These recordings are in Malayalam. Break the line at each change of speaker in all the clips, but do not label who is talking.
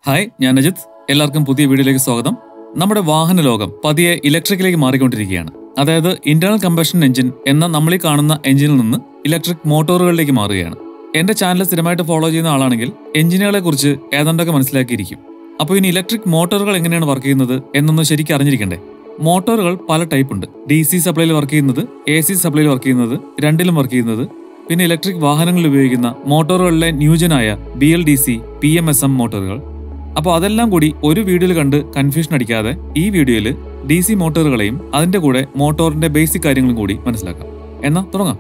ഹായ് ഞാൻ അജിത് എല്ലാവർക്കും പുതിയ വീഡിയോയിലേക്ക് സ്വാഗതം നമ്മുടെ വാഹന ലോകം പതിയെ ഇലക്ട്രിക്കിലേക്ക് മാറിക്കൊണ്ടിരിക്കുകയാണ് അതായത് ഇന്റേണൽ കമ്പഷൻ എഞ്ചിൻ എന്ന നമ്മൾ ഈ കാണുന്ന എഞ്ചിനിൽ നിന്ന് ഇലക്ട്രിക് മോട്ടോറുകളിലേക്ക് മാറുകയാണ് എന്റെ ചാനൽ സ്ഥിരമായിട്ട് ഫോളോ ചെയ്യുന്ന ആളാണെങ്കിൽ എഞ്ചിനുകളെ കുറിച്ച് ഏതാണ്ടൊക്കെ മനസ്സിലാക്കിയിരിക്കും അപ്പോൾ ഇനി ഇലക്ട്രിക് മോട്ടോറുകൾ എങ്ങനെയാണ് വർക്ക് ചെയ്യുന്നത് എന്നൊന്ന് ശരിക്കും അറിഞ്ഞിരിക്കണ്ടേ മോട്ടോറുകൾ പല ടൈപ്പ് ഉണ്ട് ഡി സി സപ്ലൈയിൽ വർക്ക് ചെയ്യുന്നത് എ സി സപ്ലൈയിൽ വർക്ക് ചെയ്യുന്നത് രണ്ടിലും വർക്ക് ചെയ്യുന്നത് പിന്നെ ഇലക്ട്രിക് വാഹനങ്ങളിൽ ഉപയോഗിക്കുന്ന മോട്ടോറുകളിലെ ന്യൂജനായ B L D C P M S M മോട്ടോറുകൾ അപ്പോൾ അതെല്ലാം കൂടി ഒരു വീഡിയോയിൽ കണ്ട് കൺഫ്യൂഷൻ അടിക്കാതെ ഈ വീഡിയോയിൽ ഡി സി മോട്ടോറുകളെയും അതിന്റെ കൂടെ മോട്ടോറിന്റെ ബേസിക് കാര്യങ്ങളും കൂടി മനസ്സിലാക്കാം എന്നാ തുടങ്ങാം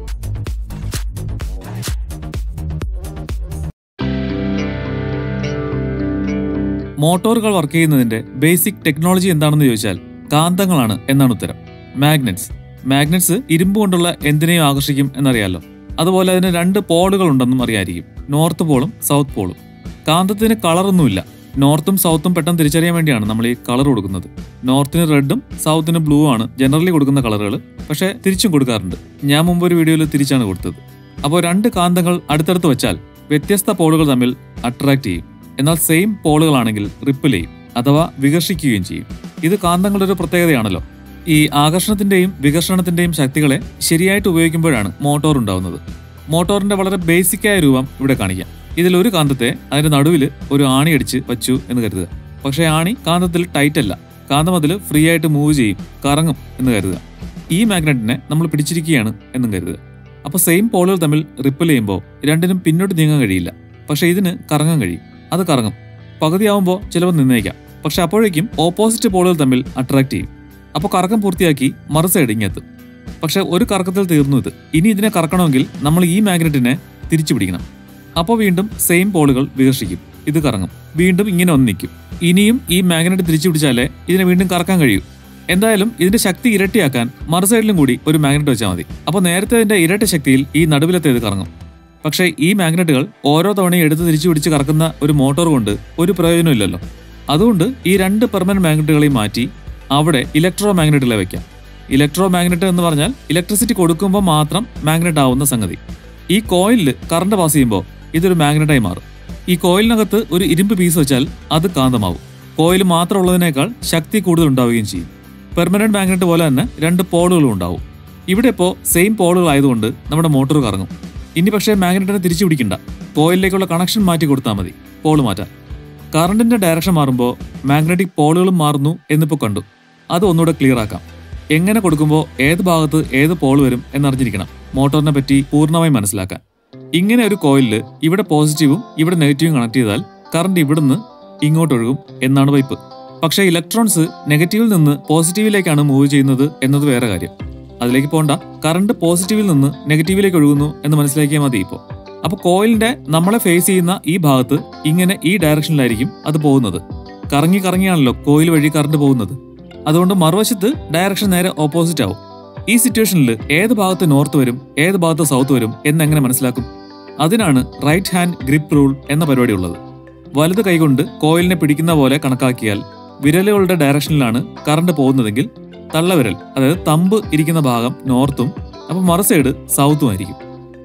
മോട്ടോറുകൾ വർക്ക് ചെയ്യുന്നതിന്റെ ബേസിക് ടെക്നോളജി എന്താണെന്ന് ചോദിച്ചാൽ കാന്തങ്ങളാണ് എന്നാണ് ഉത്തരം മാഗ്നറ്റ്സ് മാഗ്നറ്റ്സ് ഇരുമ്പ് കൊണ്ടുള്ള എന്തിനേയും ആകർഷിക്കും എന്നറിയാലോ അതുപോലെ അതിന് രണ്ട് പോളുകൾ ഉണ്ടെന്നും അറിയായിരിക്കും നോർത്ത് പോളും സൗത്ത് പോളും കാന്തത്തിന് കളറൊന്നുമില്ല നോർത്തും സൗത്തും പെട്ടെന്ന് തിരിച്ചറിയാൻ വേണ്ടിയാണ് നമ്മൾ ഈ കളർ കൊടുക്കുന്നത് നോർത്തിന് റെഡും സൗത്തിന് ബ്ലൂ ആണ് ജനറലി കൊടുക്കുന്ന കളറുകൾ പക്ഷേ തിരിച്ചും കൊടുക്കാറുണ്ട് ഞാൻ മുമ്പ് ഒരു വീഡിയോയിൽ തിരിച്ചാണ് കൊടുത്തത് അപ്പോൾ രണ്ട് കാന്തങ്ങൾ അടുത്തടുത്ത് വെച്ചാൽ വ്യത്യസ്ത പോളുകൾ തമ്മിൽ അട്രാക്ട് ചെയ്യും എന്നാൽ സെയിം പോളുകളാണെങ്കിൽ റിപ്പിൾ ചെയ്യും അഥവാ വികർഷിക്കുകയും ചെയ്യും ഇത് കാന്തങ്ങളുടെ ഒരു പ്രത്യേകതയാണല്ലോ ഈ ആകർഷണത്തിന്റെയും വികർഷണത്തിന്റെയും ശക്തികളെ ശരിയായിട്ട് ഉപയോഗിക്കുമ്പോഴാണ് മോട്ടോർ ഉണ്ടാവുന്നത് മോട്ടോറിന്റെ വളരെ ബേസിക്കായ രൂപം ഇവിടെ കാണിക്കാം ഇതിൽ ഒരു കാന്തത്തെ അതിന്റെ നടുവിൽ ഒരു ആണി അടിച്ച് വച്ചു എന്ന് കരുതുക പക്ഷേ ആണി കാന്തത്തിൽ ടൈറ്റ് അല്ല കാന്തം അതിൽ ഫ്രീ ആയിട്ട് മൂവ് ചെയ്യും കറങ്ങും എന്ന് കരുതുക ഈ മാഗ്നറ്റിനെ നമ്മൾ പിടിച്ചിരിക്കുകയാണ് എന്നും കരുതുക അപ്പോൾ സെയിം പോളുകൾ തമ്മിൽ റിപ്പിൾ ചെയ്യുമ്പോൾ രണ്ടിനും പിന്നോട്ട് നീങ്ങാൻ കഴിയില്ല പക്ഷേ ഇതിന് കറങ്ങാൻ കഴിയും അത് കറങ്ങും പകുതിയാവുമ്പോൾ ചിലപ്പോൾ നിന്നേക്കാം പക്ഷെ അപ്പോഴേക്കും ഓപ്പോസിറ്റ് പോളുകൾ തമ്മിൽ അട്രാക്ട് ചെയ്യും അപ്പോൾ കറക്കം പൂർത്തിയാക്കി മറു സൈഡ് ഇങ്ങെത്തും പക്ഷെ ഒരു കറക്കത്തിൽ തീർന്നു ഇത് ഇനി ഇതിനെ കറക്കണമെങ്കിൽ നമ്മൾ ഈ മാഗ്നറ്റിനെ തിരിച്ചു പിടിക്കണം അപ്പോൾ വീണ്ടും സെയിം പോളുകൾ വികർഷിക്കും ഇത് കറങ്ങും വീണ്ടും ഇങ്ങനെ ഒന്ന് നിൽക്കും ഇനിയും ഈ മാഗ്നറ്റ് തിരിച്ചു പിടിച്ചാലേ ഇതിനെ വീണ്ടും കറക്കാൻ കഴിയൂ എന്തായാലും ഇതിന്റെ ശക്തി ഇരട്ടിയാക്കാൻ മറു സൈഡിലും കൂടി ഒരു മാഗ്നറ്റ് വെച്ചാൽ മതി അപ്പോൾ നേരത്തെ ഇതിന്റെ ഇരട്ടി ശക്തിയിൽ ഈ നടുവിലത്തേത് കറങ്ങും പക്ഷേ ഈ മാഗ്നറ്റുകൾ ഓരോ തവണയും എടുത്ത് തിരിച്ചു പിടിച്ച് കറക്കുന്ന ഒരു മോട്ടോർ കൊണ്ട് ഒരു പ്രയോജനമില്ലല്ലോ അതുകൊണ്ട് ഈ രണ്ട് പെർമനന്റ് മാഗ്നറ്റുകളെയും മാറ്റി അവിടെ ഇലക്ട്രോ മാഗ്നറ്റുകളെ വെക്കാം ഇലക്ട്രോ മാഗ്നറ്റ് എന്ന് പറഞ്ഞാൽ ഇലക്ട്രിസിറ്റി കൊടുക്കുമ്പോൾ മാത്രം മാഗ്നറ്റ് ആവുന്ന സംഗതി ഈ കോയിലിൽ കറണ്ട് പാസ് ചെയ്യുമ്പോൾ ഇതൊരു മാഗ്നറ്റായി മാറും ഈ കോയിലിനകത്ത് ഒരു ഇരുമ്പ് പീസ് വെച്ചാൽ അത് കാന്തമാവും കോയിൽ മാത്രം ഉള്ളതിനേക്കാൾ ശക്തി കൂടുതൽ ഉണ്ടാവുകയും ചെയ്യും പെർമനന്റ് മാഗ്നറ്റ് പോലെ തന്നെ രണ്ട് പോളുകളും ഉണ്ടാവും ഇവിടെ ഇപ്പോൾ സെയിം പോളുകൾ ആയതുകൊണ്ട് നമ്മുടെ മോട്ടോർ കറങ്ങും ഇനി പക്ഷേ മാഗ്നറ്റിനെ തിരിച്ചു പിടിക്കണ്ട കോയിലിലേക്കുള്ള കണക്ഷൻ മാറ്റി കൊടുത്താൽ മതി പോള് മാറ്റാൻ കറണ്ടിന്റെ ഡയറക്ഷൻ മാറുമ്പോൾ മാഗ്നറ്റിക് പോളുകളും മാറുന്നു എന്നിപ്പോൾ കണ്ടു അത് ഒന്നുകൂടെ ക്ലിയർ ആക്കാം എങ്ങനെ കൊടുക്കുമ്പോൾ ഏത് ഭാഗത്ത് ഏത് പോൾ വരും എന്നറിഞ്ഞിരിക്കണം മോട്ടോറിനെ പറ്റി പൂർണ്ണമായി മനസ്സിലാക്കാൻ ഇങ്ങനെ ഒരു കോയിലിൽ ഇവിടെ പോസിറ്റീവും ഇവിടെ നെഗറ്റീവും കണക്ട് ചെയ്താൽ കറണ്ട് ഇവിടുന്ന് ഇങ്ങോട്ടൊഴുകും എന്നാണ് വൈപ്പ് പക്ഷേ ഇലക്ട്രോൺസ് നെഗറ്റീവിൽ നിന്ന് പോസിറ്റീവിലേക്കാണ് മൂവ് ചെയ്യുന്നത് എന്നത് വേറെ കാര്യം അതിലേക്ക് പോണ്ട കറണ്ട് പോസിറ്റീവിൽ നിന്ന് നെഗറ്റീവിലേക്ക് ഒഴുകുന്നു എന്ന് മനസ്സിലാക്കിയാൽ മതി ഇപ്പോൾ അപ്പോൾ കോയിലിന്റെ നമ്മളെ ഫേസ് ചെയ്യുന്ന ഈ ഭാഗത്ത് ഇങ്ങനെ ഈ ഡയറക്ഷനിലായിരിക്കും അത് പോകുന്നത് കറങ്ങി കറങ്ങിയാണല്ലോ കോയിൽ വഴി കറണ്ട് പോകുന്നത് അതുകൊണ്ട് മറുവശത്ത് ഡയറക്ഷൻ നേരെ ഓപ്പോസിറ്റ് ആവും ഈ സിറ്റുവേഷനിൽ ഏത് ഭാഗത്ത് നോർത്ത് വരും ഏത് ഭാഗത്ത് സൗത്ത് വരും എന്നെങ്ങനെ മനസ്സിലാക്കും അതിനാണ് റൈറ്റ് ഹാൻഡ് ഗ്രിപ്പ് റൂൾ എന്ന പരിപാടി ഉള്ളത് വലത് കൈകൊണ്ട് കോയിലിനെ പിടിക്കുന്ന പോലെ കണക്കാക്കിയാൽ വിരലുകളുടെ ഡയറക്ഷനിലാണ് കറണ്ട് പോകുന്നതെങ്കിൽ തള്ളവിരൽ അതായത് തമ്പ് ഇരിക്കുന്ന ഭാഗം നോർത്തും അപ്പം മറു സൈഡ് സൗത്തും ആയിരിക്കും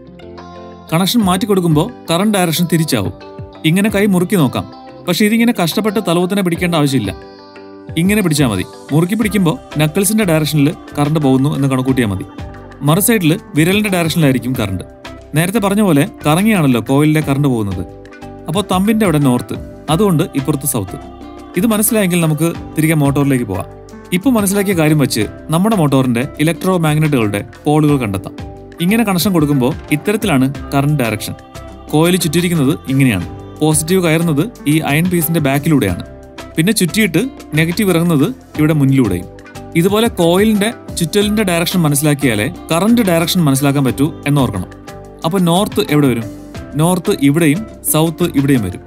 കണക്ഷൻ മാറ്റി കൊടുക്കുമ്പോൾ കറണ്ട് ഡയറക്ഷൻ തിരിച്ചാവും ഇങ്ങനെ കൈ മുറുക്കി നോക്കാം പക്ഷെ ഇതിങ്ങനെ കഷ്ടപ്പെട്ട് തലവത്തിനെ പിടിക്കേണ്ട ആവശ്യമില്ല ഇങ്ങനെ പിടിച്ചാൽ മതി മുറുക്കി പിടിക്കുമ്പോൾ നക്കിൾസിന്റെ ഡയറക്ഷനിൽ കറണ്ട് പോകുന്നു എന്ന് കണക്കൂട്ടിയാൽ മതി മറു സൈഡിൽ വിരലിന്റെ ഡയറക്ഷനിലായിരിക്കും കറണ്ട് നേരത്തെ പറഞ്ഞ പോലെ കറങ്ങിയാണല്ലോ കോയിലിലെ കറണ്ട് പോകുന്നത് അപ്പോൾ തമ്പിന്റെ അവിടെ നോർത്ത് അതുകൊണ്ട് ഇപ്പുറത്ത് സൗത്ത് ഇത് മനസ്സിലായെങ്കിൽ നമുക്ക് തിരികെ മോട്ടോറിലേക്ക് പോവാം ഇപ്പോൾ മനസ്സിലാക്കിയ കാര്യം വെച്ച് നമ്മുടെ മോട്ടോറിന്റെ ഇലക്ട്രോ മാഗ്നറ്റുകളുടെ പോളുകൾ കണ്ടെത്താം ഇങ്ങനെ കണക്ഷൻ കൊടുക്കുമ്പോൾ ഇത്തരത്തിലാണ് കറണ്ട് ഡയറക്ഷൻ കോയിൽ ചുറ്റിയിരിക്കുന്നത് ഇങ്ങനെയാണ് പോസിറ്റീവ് കയറുന്നത് ഈ അയൺ പീസിന്റെ ബാക്കിലൂടെയാണ് പിന്നെ ചുറ്റിയിട്ട് നെഗറ്റീവ് ഇറങ്ങുന്നത് ഇവിടെ മുന്നിലൂടെയും ഇതുപോലെ കോയിലിന്റെ ചുറ്റലിന്റെ ഡയറക്ഷൻ മനസ്സിലാക്കിയാലേ കറണ്ട് ഡയറക്ഷൻ മനസ്സിലാക്കാൻ പറ്റൂ എന്നോർക്കണം അപ്പൊ നോർത്ത് എവിടെ വരും നോർത്ത് ഇവിടെയും സൗത്ത് ഇവിടെയും വരും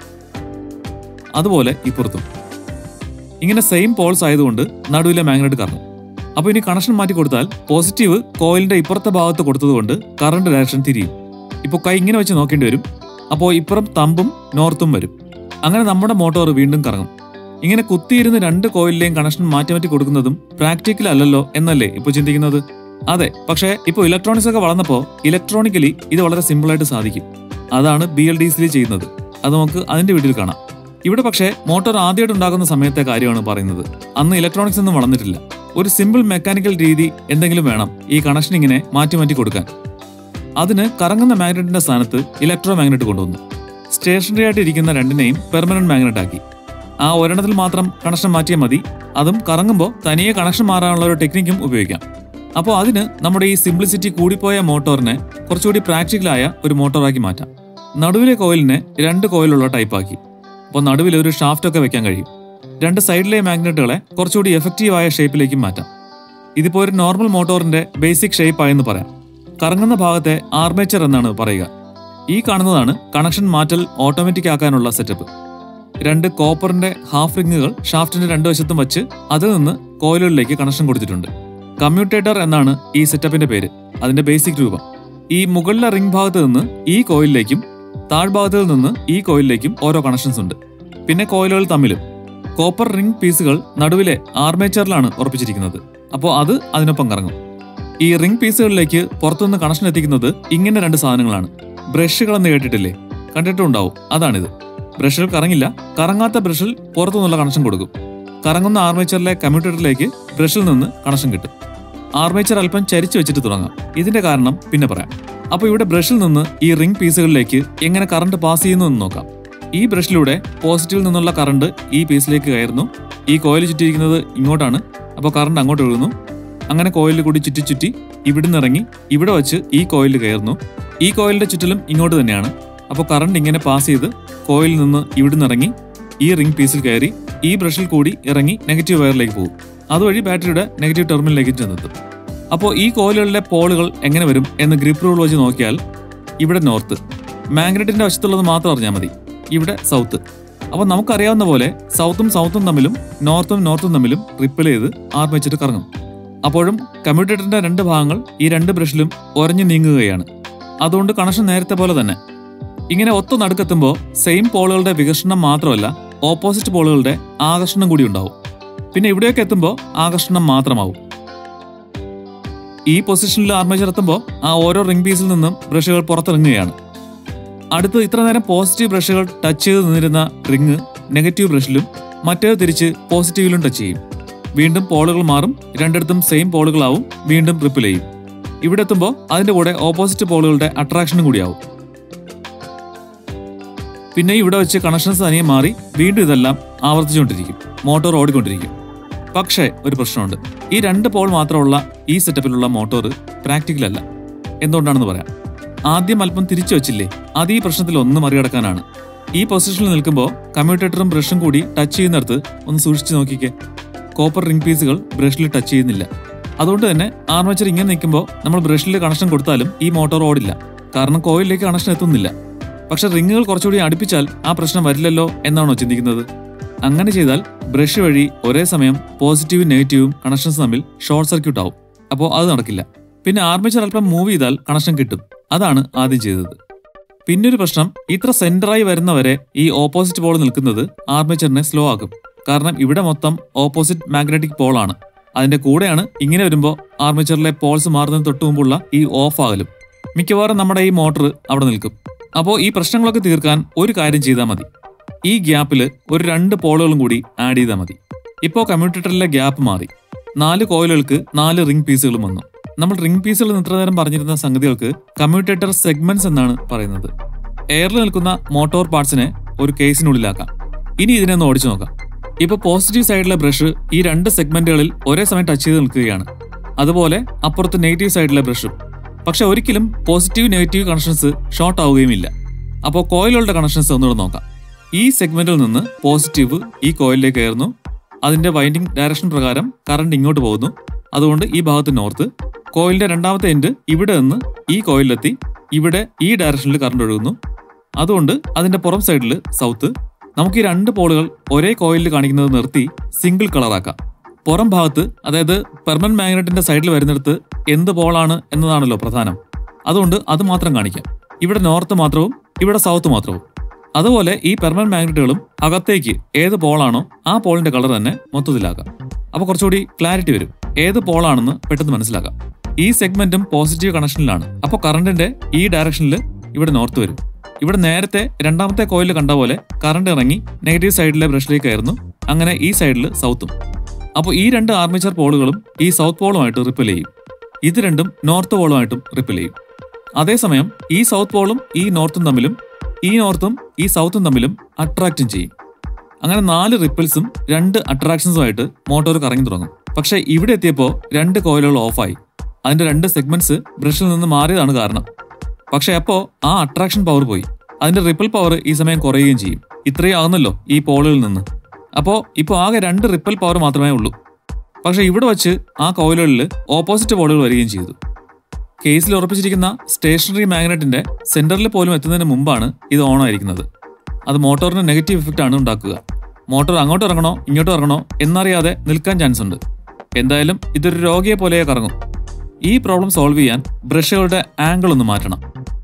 അതുപോലെ ഇപ്പുറത്തും ഇങ്ങനെ സെയിം പോൾസ് ആയതുകൊണ്ട് നടുവിലെ മാഗ്നറ്റ് കറങ്ങും അപ്പോൾ ഇനി കണക്ഷൻ മാറ്റി കൊടുത്താൽ പോസിറ്റീവ് കോയിലിന്റെ ഇപ്പുറത്തെ ഭാഗത്ത് കൊടുത്തതുകൊണ്ട് കറണ്ട് ഡയറക്ഷൻ തിരിയും ഇപ്പോൾ കൈ ഇങ്ങനെ വെച്ച് നോക്കേണ്ടി വരും അപ്പോൾ ഇപ്പുറം തമ്പും നോർത്തും വരും അങ്ങനെ നമ്മുടെ മോട്ടോർ വീണ്ടും കറങ്ങും ഇങ്ങനെ കുത്തിയിരുന്ന് രണ്ട് കോയിലിലെയും കണക്ഷൻ മാറ്റി മാറ്റി കൊടുക്കുന്നതും പ്രാക്ടിക്കൽ അല്ലല്ലോ എന്നല്ലേ ഇപ്പോൾ ചിന്തിക്കുന്നത് അതെ പക്ഷേ ഇപ്പോൾ ഇലക്ട്രോണിക്സ് ഒക്കെ വളർന്നപ്പോൾ ഇലക്ട്രോണിക്കലി ഇത് വളരെ സിമ്പിളായിട്ട് സാധിക്കും അതാണ് ബി എൽ ഡി സിയിൽ ചെയ്യുന്നത് അത് നമുക്ക് അതിന്റെ വീട്ടിൽ കാണാം ഇവിടെ പക്ഷേ മോട്ടോർ ആദ്യമായിട്ട് ഉണ്ടാകുന്ന സമയത്തെ കാര്യമാണ് പറയുന്നത് അന്ന് ഇലക്ട്രോണിക്സ് ഒന്നും വളർന്നിട്ടില്ല ഒരു സിമ്പിൾ മെക്കാനിക്കൽ രീതി എന്തെങ്കിലും വേണം ഈ കണക്ഷൻ ഇങ്ങനെ മാറ്റി മാറ്റി കൊടുക്കാൻ അതിന് കറങ്ങുന്ന മാഗ്നറ്റിന്റെ സ്ഥാനത്ത് ഇലക്ട്രോ മാഗ്നറ്റ് കൊണ്ടുവന്നു സ്റ്റേഷനറി ആയിട്ട് ഇരിക്കുന്ന രണ്ടിനെയും പെർമനന്റ് മാഗ്നറ്റ് ആക്കി ആ ഒരെണ്ണത്തിൽ മാത്രം കണക്ഷൻ മാറ്റിയാൽ മതി അതും കറങ്ങുമ്പോൾ തനിയെ കണക്ഷൻ മാറാനുള്ള ഒരു ടെക്നിക്കും ഉപയോഗിക്കാം അപ്പോൾ അതിന് നമ്മുടെ ഈ സിംപ്ലിസിറ്റി കൂടിപ്പോയ മോട്ടോറിനെ കുറച്ചുകൂടി പ്രാക്ടിക്കലായ ഒരു മോട്ടോറാക്കി മാറ്റാം നടുവിലെ കോയിലിനെ രണ്ട് കോയിലുള്ള ടൈപ്പാക്കി അപ്പോൾ നടുവിൽ ഒരു ഷാഫ്റ്റ് ഒക്കെ വെക്കാൻ കഴിയും രണ്ട് സൈഡിലെ മാഗ്നറ്റുകളെ കുറച്ചുകൂടി എഫക്റ്റീവായ ഷേപ്പിലേക്ക് മാറ്റാം ഇതിപ്പോൾ ഒരു നോർമൽ മോട്ടോറിന്റെ ബേസിക് ഷേപ്പ് ആയെന്ന് പറയാം കറങ്ങുന്ന ഭാഗത്തെ ആർമേച്ചർ എന്നാണ് പറയുക ഈ കാണുന്നതാണ് കണക്ഷൻ മാറ്റൽ ഓട്ടോമാറ്റിക് ആക്കാനുള്ള സെറ്റപ്പ് രണ്ട് കോപ്പറിന്റെ ഹാഫ് റിങ്ങുകൾ ഷാഫ്റ്റിന്റെ രണ്ട് വശത്തും വച്ച് അതിൽ നിന്ന് കോയിലുകളിലേക്ക് കണക്ഷൻ കൊടുത്തിട്ടുണ്ട് കമ്മ്യൂട്ടേറ്റർ എന്നാണ് ഈ സെറ്റപ്പിന്റെ പേര് അതിന്റെ ബേസിക് രൂപം ഈ മുകളിലെ റിംഗ് ഭാഗത്ത് നിന്ന് ഈ കോയിലിലേക്കും താഴ്ഭാഗത്തിൽ നിന്ന് ഈ കോയിലിലേക്കും ഓരോ കണക്ഷൻസ് ഉണ്ട് പിന്നെ കോയിലുകൾ തമ്മിലും കോപ്പർ റിംഗ് പീസുകൾ നടുവിലെ ആർമേച്ചറിലാണ് ഉറപ്പിച്ചിരിക്കുന്നത് അപ്പോൾ അത് അതിനൊപ്പം കറങ്ങും ഈ റിംഗ് പീസുകളിലേക്ക് പുറത്തുനിന്ന് കണക്ഷൻ എത്തിക്കുന്നത് ഇങ്ങനെ രണ്ട് സാധനങ്ങളാണ് ബ്രഷുകൾ എന്ന് കേട്ടിട്ടില്ലേ കണ്ടിട്ടുണ്ടാവും അതാണിത് ബ്രഷുകൾ കറങ്ങില്ല കറങ്ങാത്ത ബ്രഷിൽ പുറത്തുനിന്നുള്ള കണക്ഷൻ കൊടുക്കും കറങ്ങുന്ന ആർമേച്ചറിലെ കമ്മ്യൂട്ടറിലേക്ക് ബ്രഷിൽ നിന്ന് കണക്ഷൻ കിട്ടും ആർമേച്ചർ അല്പം ചരിച്ചു വെച്ചിട്ട് തുടങ്ങാം ഇതിന്റെ കാരണം പിന്നെ പറയാം അപ്പോൾ ഇവിടെ ബ്രഷിൽ നിന്ന് ഈ റിംഗ് പീസുകളിലേക്ക് എങ്ങനെ കറണ്ട് പാസ് ചെയ്യുന്നു എന്ന് നോക്കാം ഈ ബ്രഷിലൂടെ പോസിറ്റീവിൽ നിന്നുള്ള കറണ്ട് ഈ പീസിലേക്ക് കയറുന്നു ഈ കോയിൽ ചുറ്റിയിരിക്കുന്നത് ഇങ്ങോട്ടാണ് അപ്പോൾ കറണ്ട് അങ്ങോട്ട് ഒഴുകുന്നു അങ്ങനെ കോയിലിൽ കൂടി ചുറ്റി ചുറ്റി ഇവിടുന്ന് ഇറങ്ങി ഇവിടെ വെച്ച് ഈ കോയിലിൽ കയറുന്നു ഈ കോയിലിന്റെ ചുറ്റിലും ഇങ്ങോട്ട് തന്നെയാണ് അപ്പോൾ കറണ്ട് ഇങ്ങനെ പാസ് ചെയ്ത് കോയിലിൽ നിന്ന് ഇവിടുന്ന് ഇറങ്ങി ഈ റിംഗ് പീസിൽ കയറി ഈ ബ്രഷിൽ കൂടി ഇറങ്ങി നെഗറ്റീവ് വയറിലേക്ക് പോകും അതുവഴി ബാറ്ററിയുടെ നെഗറ്റീവ് ടെർമിനലിലേക്ക് ചെന്നെത്തും അപ്പോൾ ഈ കോയിലുകളിലെ പോളുകൾ എങ്ങനെ വരും എന്ന് ഗ്രിപ്പ് റൂൾ വെച്ച് നോക്കിയാൽ ഇവിടെ നോർത്ത് മാഗ്നറ്റിന്റെ വശത്തുള്ളത് മാത്രം അറിഞ്ഞാൽ മതി ഇവിടെ സൗത്ത് അപ്പോൾ നമുക്കറിയാവുന്ന പോലെ സൗത്തും സൗത്തും തമ്മിലും നോർത്തും നോർത്തും തമ്മിലും റിപ്പിൾ ചെയ്ത് ആർമിച്ചിട്ട് കറങ്ങും അപ്പോഴും കമ്മ്യൂട്ടേറ്ററിന്റെ രണ്ട് ഭാഗങ്ങൾ ഈ രണ്ട് ബ്രഷിലും ഒരഞ്ഞു നീങ്ങുകയാണ് അതുകൊണ്ട് കണക്ഷൻ നേരത്തെ പോലെ തന്നെ ഇങ്ങനെ ഒത്തു നടുക്കെത്തുമ്പോൾ സെയിം പോളുകളുടെ വികർഷണം മാത്രമല്ല ഓപ്പോസിറ്റ് പോളുകളുടെ ആകർഷണം കൂടി ഉണ്ടാവും പിന്നെ ഇവിടെയൊക്കെ എത്തുമ്പോൾ ആകർഷണം മാത്രമാവും ഈ പൊസിഷനിൽ ആർമേച്ചർ എത്തുമ്പോൾ ആ ഓരോ റിംഗ് പീസിൽ നിന്നും ബ്രഷുകൾ പുറത്തിറങ്ങുകയാണ് അടുത്ത് ഇത്ര നേരം പോസിറ്റീവ് ബ്രഷുകൾ ടച്ച് ചെയ്ത് നിന്നിരുന്ന റിങ് നെഗറ്റീവ് ബ്രഷിലും മറ്റേത് തിരിച്ച് പോസിറ്റീവിലും ടച്ച് ചെയ്യും വീണ്ടും പോളുകൾ മാറും രണ്ടിടത്തും സെയിം പോളുകളാവും വീണ്ടും റിപ്പിൾ ചെയ്യും ഇവിടെ എത്തുമ്പോൾ അതിന്റെ കൂടെ ഓപ്പോസിറ്റ് പോളുകളുടെ അട്രാക്ഷനും കൂടിയാവും പിന്നെ ഇവിടെ വെച്ച് കണക്ഷൻസ് തനിയെ മാറി വീണ്ടും ഇതെല്ലാം ആവർത്തിച്ചുകൊണ്ടിരിക്കും മോട്ടോർ ഓടിക്കൊണ്ടിരിക്കും പക്ഷേ ഒരു പ്രശ്നമുണ്ട് ഈ രണ്ട് പോൾ മാത്രമുള്ള ഈ സെറ്റപ്പിലുള്ള മോട്ടോർ പ്രാക്ടിക്കൽ അല്ല എന്തുകൊണ്ടാണെന്ന് പറയാം ആദ്യം അല്പം തിരിച്ചു വെച്ചില്ലേ അത് ഈ പ്രശ്നത്തിൽ ഒന്ന് മറികടക്കാനാണ് ഈ പൊസിഷനിൽ നിൽക്കുമ്പോൾ കമ്മ്യൂട്ടേറ്ററും ബ്രഷും കൂടി ടച്ച് ചെയ്യുന്നിടത്ത് ഒന്ന് സൂക്ഷിച്ചു നോക്കിക്കേ കോപ്പർ റിംഗ് പീസുകൾ ബ്രഷിൽ ടച്ച് ചെയ്യുന്നില്ല അതുകൊണ്ട് തന്നെ ആർമേച്ചർ ഇങ്ങനെ നിൽക്കുമ്പോൾ നമ്മൾ ബ്രഷിൽ കണക്ഷൻ കൊടുത്താലും ഈ മോട്ടോർ ഓടില്ല കാരണം കോയിലിലേക്ക് കണക്ഷൻ എത്തുന്നില്ല പക്ഷെ റിങ്ങുകൾ കുറച്ചുകൂടി അടുപ്പിച്ചാൽ ആ പ്രശ്നം വരില്ലല്ലോ എന്നാണോ ചിന്തിക്കുന്നത് അങ്ങനെ ചെയ്താൽ ബ്രഷ് വഴി ഒരേ സമയം പോസിറ്റീവും നെഗറ്റീവും കണക്ഷൻസ് തമ്മിൽ ഷോർട്ട് സർക്യൂട്ട് ആവും അപ്പോൾ അത് നടക്കില്ല പിന്നെ ആർമേച്ചർ അല്പം മൂവ് ചെയ്താൽ കണക്ഷൻ കിട്ടും അതാണ് ആദ്യം ചെയ്തത് പിന്നൊരു പ്രശ്നം ഇത്ര സെന്ററായി വരുന്നവരെ ഈ ഓപ്പോസിറ്റ് പോൾ നിൽക്കുന്നത് ആർമേച്ചറിനെ സ്ലോ ആക്കും കാരണം ഇവിടെ മൊത്തം ഓപ്പോസിറ്റ് മാഗ്നറ്റിക് പോളാണ് അതിന്റെ കൂടെയാണ് ഇങ്ങനെ വരുമ്പോൾ ആർമേച്ചറിലെ പോൾസ് മാറുന്നതിന് തൊട്ട് മുമ്പുള്ള ഈ ഓഫ് ആകലും മിക്കവാറും നമ്മുടെ ഈ മോട്ടർ അവിടെ നിൽക്കും അപ്പോൾ ഈ പ്രശ്നങ്ങളൊക്കെ തീർക്കാൻ ഒരു കാര്യം ചെയ്താൽ മതി ഈ ഗ്യാപ്പിൽ ഒരു രണ്ട് പോളുകളും കൂടി ആഡ് ചെയ്താൽ മതി ഇപ്പോൾ കമ്മ്യൂട്ടേറ്ററിലെ ഗ്യാപ്പ് മാറി നാല് കോയിലുകൾക്ക് നാല് റിംഗ് പീസുകളും വന്നു നമ്മൾ റിംഗ് പീസുകൾ ഇത്ര നേരം പറഞ്ഞിരുന്ന സംഗതികൾക്ക് കമ്മ്യൂട്ടേറ്റർ സെഗ്മെന്റ്സ് എന്നാണ് പറയുന്നത് എയറിൽ നിൽക്കുന്ന മോട്ടോർ പാർട്സിനെ ഒരു കേസിനുള്ളിലാക്കാം ഇനി ഇതിനെ ഒന്ന് ഓടിച്ചു നോക്കാം ഇപ്പൊ പോസിറ്റീവ് സൈഡിലെ ബ്രഷ് ഈ രണ്ട് സെഗ്മെന്റുകളിൽ ഒരേ സമയം ടച്ച് ചെയ്ത് നിൽക്കുകയാണ് അതുപോലെ അപ്പുറത്ത് നെഗറ്റീവ് സൈഡിലെ ബ്രഷും പക്ഷെ ഒരിക്കലും പോസിറ്റീവ് നെഗറ്റീവ് കണക്ഷൻസ് ഷോർട്ട് ആവുകയുമില്ല അപ്പോൾ കോയിലുകളുടെ കണക്ഷൻസ് ഒന്നുകൂടെ നോക്കാം ഈ സെഗ്മെന്റിൽ നിന്ന് പോസിറ്റീവ് ഈ കോയിലിലേക്ക് കയറുന്നു അതിന്റെ വൈൻഡിങ് ഡയറക്ഷൻ പ്രകാരം കറണ്ട് ഇങ്ങോട്ട് പോകുന്നു അതുകൊണ്ട് ഈ ഭാഗത്ത് നോർത്ത് കോയിലിന്റെ രണ്ടാമത്തെ എൻഡ് ഇവിടെ നിന്ന് ഈ കോയിലെത്തി ഇവിടെ ഈ ഡയറക്ഷനിൽ കറണ്ട് ഒഴുകുന്നു അതുകൊണ്ട് അതിന്റെ പുറം സൈഡിൽ സൗത്ത് നമുക്ക് ഈ രണ്ട് പോളുകൾ ഒരേ കോയിലിൽ കാണിക്കുന്നത് നിർത്തി സിംഗിൾ കളറാക്കാം പുറം ഭാഗത്ത് അതായത് പെർമനന്റ് മാഗ്നറ്റിന്റെ സൈഡിൽ വരുന്നിടത്ത് എന്ത് പോളാണ് എന്നതാണല്ലോ പ്രധാനം അതുകൊണ്ട് അത് മാത്രം കാണിക്കാം ഇവിടെ നോർത്ത് മാത്രവും ഇവിടെ സൗത്ത് മാത്രവും അതുപോലെ ഈ പെർമനന്റ് മാഗ്നറ്റുകളും അകത്തേക്ക് ഏത് പോളാണോ ആ പോളിന്റെ കളർ തന്നെ മൊത്തത്തിലാക്കാം അപ്പോൾ കുറച്ചുകൂടി ക്ലാരിറ്റി വരും ഏത് പോളാണെന്ന് പെട്ടെന്ന് മനസ്സിലാക്കാം ഈ സെഗ്മെന്റും പോസിറ്റീവ് കണക്ഷനിലാണ് അപ്പോൾ കറണ്ടിന്റെ ഈ ഡയറക്ഷനിൽ ഇവിടെ നോർത്ത് വരും ഇവിടെ നേരത്തെ രണ്ടാമത്തെ കോയിലിൽ കണ്ട പോലെ കറണ്ട് ഇറങ്ങി നെഗറ്റീവ് സൈഡിലെ ബ്രഷിലേക്കായിരുന്നു അങ്ങനെ ഈ സൈഡിൽ സൗത്തും അപ്പോൾ ഈ രണ്ട് ആർമേച്ചർ പോളുകളും ഈ സൗത്ത് പോളുമായിട്ട് റിപ്പിൽ ചെയ്യും ഇത് രണ്ടും നോർത്ത് പോളുമായിട്ടും റിപ്പിൽ ചെയ്യും അതേസമയം ഈ സൗത്ത് പോളും ഈ നോർത്തും തമ്മിലും ഈ നോർത്തും ഈ സൗത്തും തമ്മിലും അട്രാക്റ്റും ചെയ്യും അങ്ങനെ നാല് റിപ്പിൾസും രണ്ട് അട്രാക്ഷൻസുമായിട്ട് മോട്ടോർ കറങ്ങി തുടങ്ങും പക്ഷേ ഇവിടെ എത്തിയപ്പോൾ രണ്ട് കോയിലുകൾ ഓഫായി അതിന്റെ രണ്ട് സെഗ്മെന്റ്സ് ബ്രഷിൽ നിന്ന് മാറിയതാണ് കാരണം പക്ഷേ അപ്പോൾ ആ അട്രാക്ഷൻ പവർ പോയി അതിന്റെ റിപ്പിൾ പവർ ഈ സമയം കുറയുകയും ചെയ്യും ഇത്രയും ആകുന്നല്ലോ ഈ പോളുകളിൽ നിന്ന് അപ്പോൾ ഇപ്പോൾ ആകെ രണ്ട് റിപ്പിൾ പവർ മാത്രമേ ഉള്ളൂ പക്ഷേ ഇവിടെ വച്ച് ആ കോയിലുകളിൽ ഓപ്പോസിറ്റ് പോളുകൾ വരികയും ചെയ്തു കേസിൽ ഉറപ്പിച്ചിരിക്കുന്ന സ്റ്റേഷനറി മാഗ്നറ്റിന്റെ സെന്ററിൽ പോലും എത്തുന്നതിന് മുമ്പാണ് ഇത് ഓൺ ആയിരിക്കുന്നത് അത് മോട്ടോറിന് നെഗറ്റീവ് ഇഫക്റ്റ് ആണ് ഉണ്ടാക്കുക മോട്ടോർ അങ്ങോട്ട് ഇറങ്ങണോ ഇങ്ങോട്ട് ഇറങ്ങണോ എന്നറിയാതെ നിൽക്കാൻ ചാൻസ് ഉണ്ട് എന്തായാലും ഇതൊരു രോഗിയെ പോലെ കറങ്ങും ഈ പ്രോബ്ലം സോൾവ് ചെയ്യാൻ ബ്രഷുകളുടെ ആംഗിൾ ഒന്ന് മാറ്റണം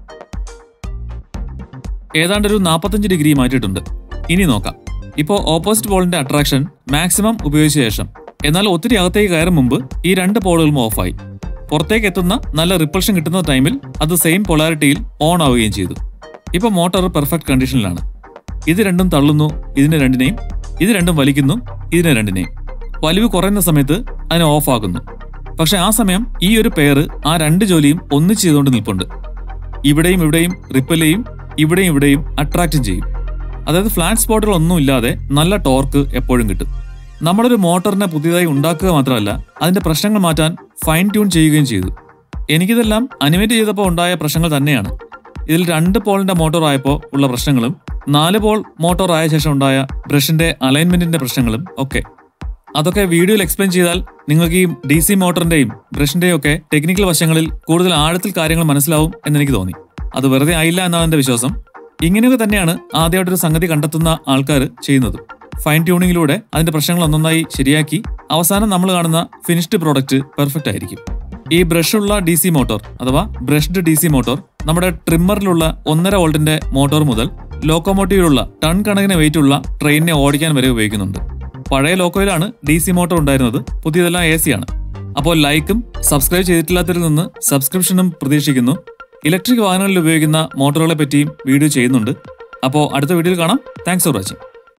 ഏതാണ്ട് ഒരു നാൽപ്പത്തഞ്ച് ഡിഗ്രി മാറ്റിയിട്ടുണ്ട് ഇനി നോക്കാം ഇപ്പോൾ ഓപ്പോസിറ്റ് പോളിന്റെ അട്രാക്ഷൻ മാക്സിമം ഉപയോഗിച്ച ശേഷം എന്നാൽ ഒത്തിരി അകത്തേക്ക് കയറും മുമ്പ് ഈ രണ്ട് പോളുകളും ഓഫായി പുറത്തേക്ക് എത്തുന്ന നല്ല റിപ്പൾഷൻ കിട്ടുന്ന ടൈമിൽ അത് സെയിം പൊളാരിറ്റിയിൽ ഓൺ ആവുകയും ചെയ്തു ഇപ്പോൾ മോട്ടോർ പെർഫെക്റ്റ് കണ്ടീഷനിലാണ് ഇത് രണ്ടും തള്ളുന്നു ഇതിനെ രണ്ടിനെയും ഇത് രണ്ടും വലിക്കുന്നു ഇതിനെ രണ്ടിനെയും വലിവ് കുറയുന്ന സമയത്ത് അതിനെ ഓഫ് ആക്കുന്നു പക്ഷെ ആ സമയം ഈ ഒരു പെയർ ആ രണ്ട് ജോലിയും ഒന്നിച്ച് ചെയ്തുകൊണ്ട് നിൽപ്പുണ്ട് ഇവിടെയും ഇവിടെയും റിപ്പലെയും ഇവിടെയും ഇവിടെയും അട്രാക്റ്റും ചെയ്യും അതായത് ഫ്ലാറ്റ് സ്പോട്ടുകൾ ഒന്നും ഇല്ലാതെ നല്ല ടോർക്ക് എപ്പോഴും കിട്ടും നമ്മളൊരു മോട്ടറിനെ പുതിയതായി ഉണ്ടാക്കുക മാത്രമല്ല അതിന്റെ പ്രശ്നങ്ങൾ മാറ്റാൻ ഫൈൻ ട്യൂൺ ചെയ്യുകയും ചെയ്തു എനിക്കിതെല്ലാം അനിമേറ്റ് ചെയ്തപ്പോൾ ഉണ്ടായ പ്രശ്നങ്ങൾ തന്നെയാണ് ഇതിൽ രണ്ട് പോളിന്റെ മോട്ടോർ ആയപ്പോൾ ഉള്ള പ്രശ്നങ്ങളും നാല് പോൾ മോട്ടോർ ആയ ശേഷം ഉണ്ടായ ബ്രഷിന്റെ അലൈൻമെന്റിന്റെ പ്രശ്നങ്ങളും ഒക്കെ അതൊക്കെ വീഡിയോയിൽ എക്സ്പ്ലെയിൻ ചെയ്താൽ നിങ്ങൾക്ക് ഈ ഡി സി മോട്ടറിന്റെയും ബ്രഷിന്റെയും ഒക്കെ ടെക്നിക്കൽ വശങ്ങളിൽ കൂടുതൽ ആഴത്തിൽ കാര്യങ്ങൾ മനസ്സിലാവും എന്നെനിക്ക് തോന്നി അത് വെറുതെ ആയില്ല എന്നാണ് എന്റെ വിശ്വാസം ഇങ്ങനെയൊക്കെ തന്നെയാണ് ആദ്യമായിട്ടൊരു സംഗതി കണ്ടെത്തുന്ന ആൾക്കാർ ചെയ്യുന്നത് ഫൈൻ ട്യൂണിങ്ങിലൂടെ അതിന്റെ പ്രശ്നങ്ങൾ ഒന്നൊന്നായി ശരിയാക്കി അവസാനം നമ്മൾ കാണുന്ന ഫിനിഷ്ഡ് പ്രോഡക്റ്റ് പെർഫെക്റ്റ് ആയിരിക്കും ഈ ബ്രഷുള്ള ഡി സി മോട്ടോർ അഥവാ ബ്രഷ്ഡ് ഡി സി മോട്ടോർ നമ്മുടെ ട്രിമ്മറിലുള്ള ഒന്നര വോൾട്ടിന്റെ മോട്ടോർ മുതൽ ലോക്കോമോട്ടീവിലുള്ള ടൺ കണക്കിന് വെയിറ്റ് ഉള്ള ട്രെയിനിനെ ഓടിക്കാൻ വരെ ഉപയോഗിക്കുന്നുണ്ട് പഴയ ലോക്കോയിലാണ് ഡി സി മോട്ടോർ ഉണ്ടായിരുന്നത് പുതിയതെല്ലാം എ സി ആണ് അപ്പോൾ ലൈക്കും സബ്സ്ക്രൈബ് ചെയ്തിട്ടില്ലാത്തവരിൽ നിന്ന് സബ്സ്ക്രിപ്ഷനും പ്രതീക്ഷിക്കുന്നു ഇലക്ട്രിക് വാഹനങ്ങളിൽ ഉപയോഗിക്കുന്ന മോട്ടോറുകളെ പറ്റിയും വീഡിയോ ചെയ്യുന്നുണ്ട് അപ്പോൾ അടുത്ത വീഡിയോയിൽ കാണാം താങ്ക്സ് ഫോർ വാച്ചിങ്